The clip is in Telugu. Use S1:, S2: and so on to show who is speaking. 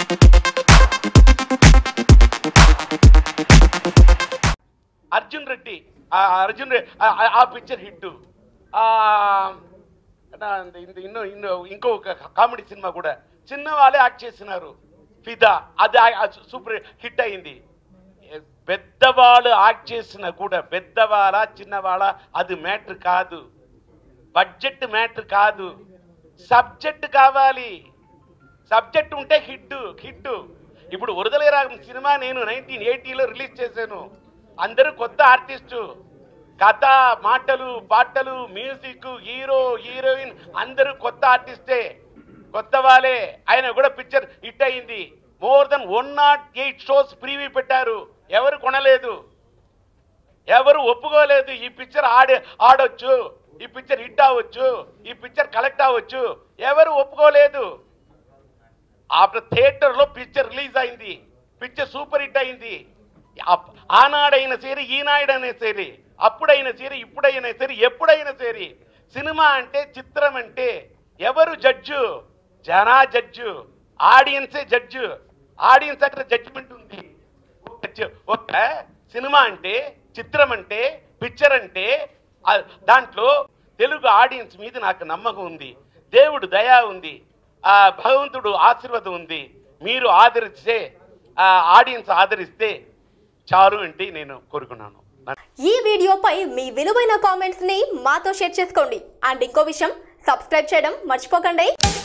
S1: అర్జున్ రెడ్డి ఆ అర్జున్ రెడ్డి ఆ- ఆ- ఆ పిక్చర్ హిట్ ఇన్నో ఇన్నో ఇంకో కామెడీ సినిమా కూడా చిన్న వాళ్ళే యాక్ట్ చేసినారు ఫిదా అది ఆ- ఆ సూపర్ హిట్ అయింది ఏ- పెద్దవాళ్ళు యాక్ట్ చేసిన కూడా పెద్దవాళ్ళ చిన్నవాళ్ళ అది మ్యాటర్ కాదు బడ్జెట్ మ్యాటర్ కాదు సబ్జెక్ట్ కావాలి సబ్జెక్ట్ ఉంటే హిట్ హిట్ ఇప్పుడు వరదలేరాగం సినిమా నేను నైన్టీన్ ఎయిటీలో రిలీజ్ చేశాను అందరూ కొత్త ఆర్టిస్టు కథ మాటలు పాటలు మ్యూజిక్ హీరో హీరోయిన్ అందరూ కొత్త ఆర్టిస్టే కొత్త వాళ్ళే ఆయన కూడా పిక్చర్ హిట్ అయింది more than one not eight shows preview పెట్టారు ఎవరు కొనలేదు ఎవరు ఒప్పుకోలేదు ఈ పిక్చర్ ఆడే ఆడొచ్చు ఈ పిక్చర్ హిట్ అవ్వచ్చు ఈ పిక్చర్ కలెక్ట్ అవ్వచ్చు ఎవరు ఒప్పుకోలేదు ఆఫ్టర్ థియేటర్లో పిక్చర్ రిలీజ్ అయింది పిక్చర్ సూపర్ హిట్ అయింది అప్- ఆనాడైన సరే ఈనాడైనా సరే అప్పుడైనా సరే ఇప్పుడైనా సరే ఎప్పుడైనా సరే సినిమా అంటే చిత్రం అంటే ఎవరు జడ్జు జనా జడ్జు ఆడియన్సే జడ్జు ఆడియన్స్ అక్కడ జడ్జిమెంట్ ఉంది ఒక- ఒక సినిమా అంటే చిత్రం అంటే పిక్చర్ అంటే ఆ దాంట్లో తెలుగు ఆడియన్స్ మీద నాకు నమ్మకం ఉంది దేవుడు దయ ఉంది ఆ భగవంతుడు ఆశీర్వాదం ఉంది మీరు ఆదరిస్తే ఆ ఆడియన్స్ ఆదరిస్తే చాలు అంటే నేను కోరుకున్నాను
S2: ఈ వీడియోపై మీ విలువైన కామెంట్స్ ని మాతో షేర్ చేసుకోండి అండ్ ఇంకో విషయం సబ్స్క్రైబ్ చేయడం మర్చిపోకండి